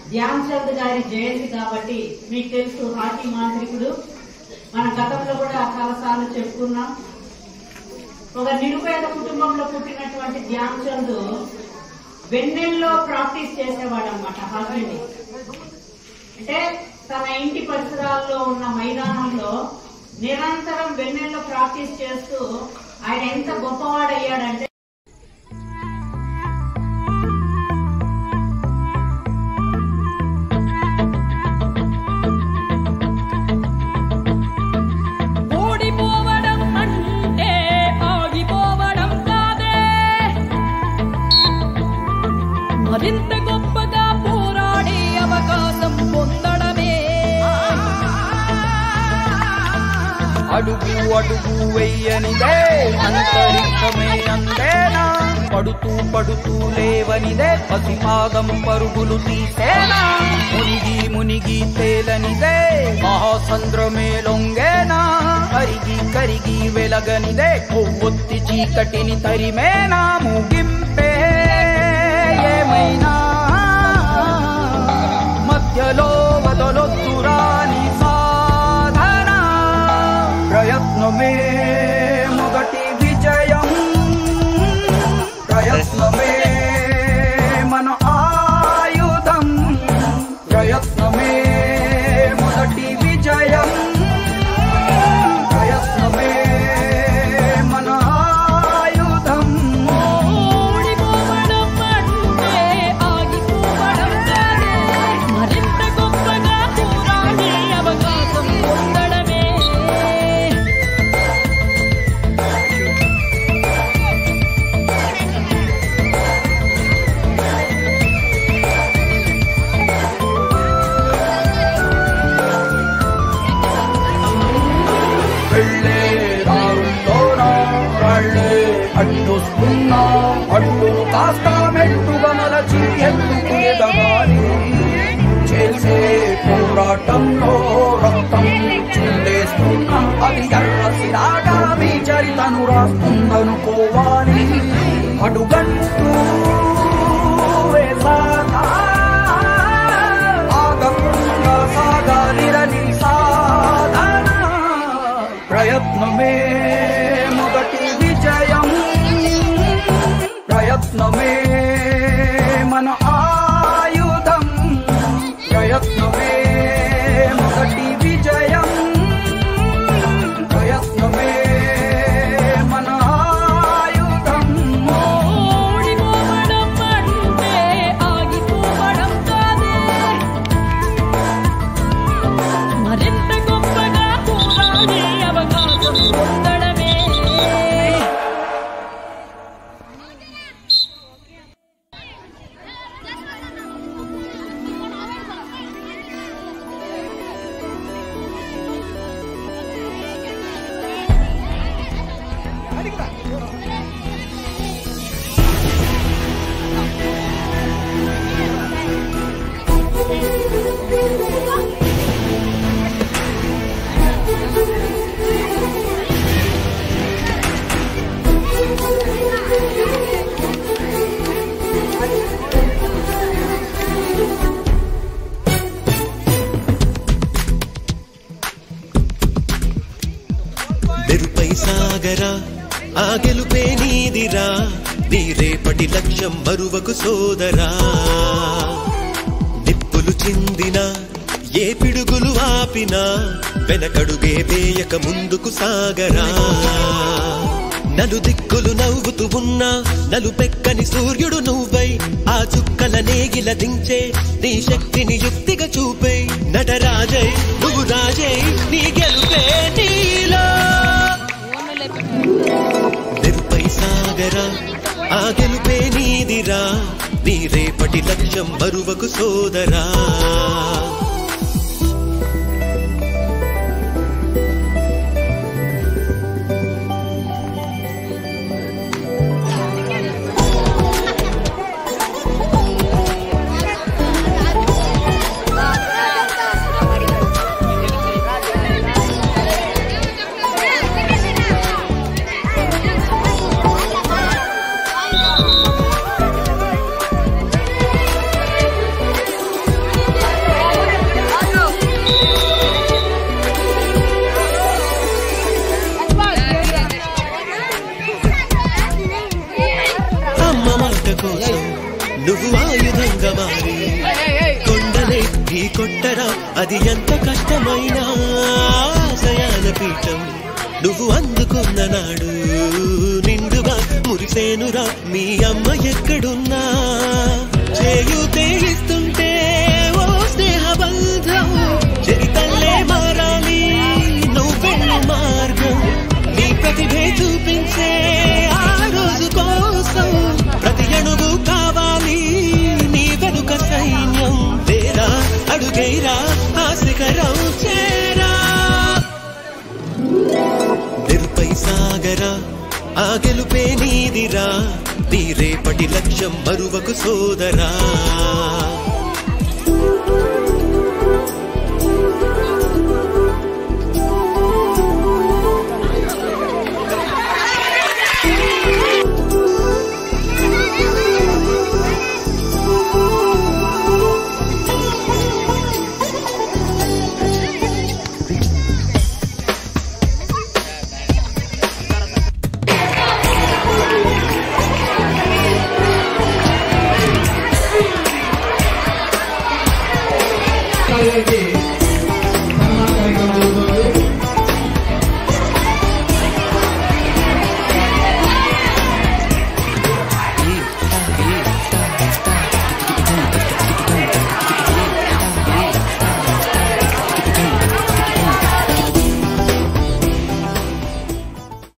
ధ్యాన్ చంద్ గారి జయంతి కాబట్టి మీకు తెలుసు హాకీ మాంత్రికుడు మన గతంలో కూడా చాలా సార్లు చెప్పుకున్నాం ఒక నిరుపేద కుటుంబంలో పుట్టినటువంటి ధ్యాన్ చంద్ వెన్నెల్లో ప్రాక్టీస్ చేసేవాడు అనమాట హాకీని అంటే తన ఇంటి పరిసరాల్లో ఉన్న మైదానంలో నిరంతరం వెన్నెల్లో ప్రాక్టీస్ చేస్తూ ఆయన ఎంత గొప్పవాడయ్యాడంటే ఓడిపోవడం అంటే ఆగిపోవడం కాదే మరింత గొప్పగా పోరాడే అవకాశం పొందడమే అడుగు అడుగు వెయ్యనిదే అంతరిక్షమే అందేనా పడుతూ పడుతూ లేవనిదే పసిపాదం పరుగులు తీసేనా మునిగి మునిగి తేలనిదే మహాసంద్రమే లొంగేనా కరిగి కరిగి వెలగనిదే కొవ్వొత్తి చీకటిని తరిమేనా ముగింపే ఏమైనా మధ్యలో వదలొద్దురాని సాధన ప్రయత్నమే మొదటి విజయం ప్రయత్నమే మన ఆయుధం ప్రయత్నమే మొదటి విజయం ప్రయత్నమే మన ఆయుధం ఓడిపోవడం అంటే ఆగిపోవడం కాదే మరింత గొప్పగా పోరాడే అవకాశం పొందడమే వెళ్ళే దారుల్లోన రాళ్ళే అడ్డొస్తున్నా అడ్డును కాస్త మెట్టుగా మలచి ఎందుకు ఎదగాలి చేసే పోరాటంలో రక్తం చిందేస్తున్నా అది ఎర్రసిరాగా మీ చరితను రాస్తుందనుకోవాలి అడుగంటూ వేసాక ఆగకుండా సాగాలిరని సాధన ప్రయత్నమే మొదటి విజయం ప్రయత్నమే మన ఆయుధం ప్రయత్నమే మొదటి విజయం ప్రయత్నమే మన ఆయుధం ఓడిపోవడం అంటే ఆగిపోవడం కాదే మరింత గొప్పగా పోరాడే అవకాశం పొందడమే మెరుపై సాగరా ఆ గెలుపే నీదిరా నీ రేపటి లక్ష్యం మరువకు సోదరా నిప్పులు చిందిన ఏ పిడుగులు ఆపినా వెనకడుగే వేయక ముందుకు సాగరా నలు దిక్కులు నవ్వుతూ ఉన్నా నలుపెక్కని సూర్యుడు నువ్వై ఆ చుక్కల నేగిల దించే నీ శక్తిని యుక్తిగా చూపే నటరాజై నువ్వు రాజై నీ గెలుపే నీలో మెరుపై సాగరా ఆ గెలుపే నీదిరా నీ రేపటి లక్ష్యం మరువకు సోదరా Thank అది ఎంత కష్టమైనా ఆశయాల పీఠం నువ్వు అందుకున్న నాడు నిండుగా మురిసేనురా మీ అమ్మ ఎక్కడున్నా చేయుతే ఇస్తుంటే ఓ స్నేహ బంధం చరితల్లే మారాలి నువ్వు వెళ్ళు మార్గం నీ ప్రతిభే చూపించే ఆ రోజు కోసం ప్రతి అణువు కావాలి నీ వెనుక సైన్యం వేరా అడుగైరా ఆ శిఖరం చేరా నిరుపై సాగరా ఆ గెలుపే నీదిరా నీ రేపటి లక్ష్యం మరువకు సోదరా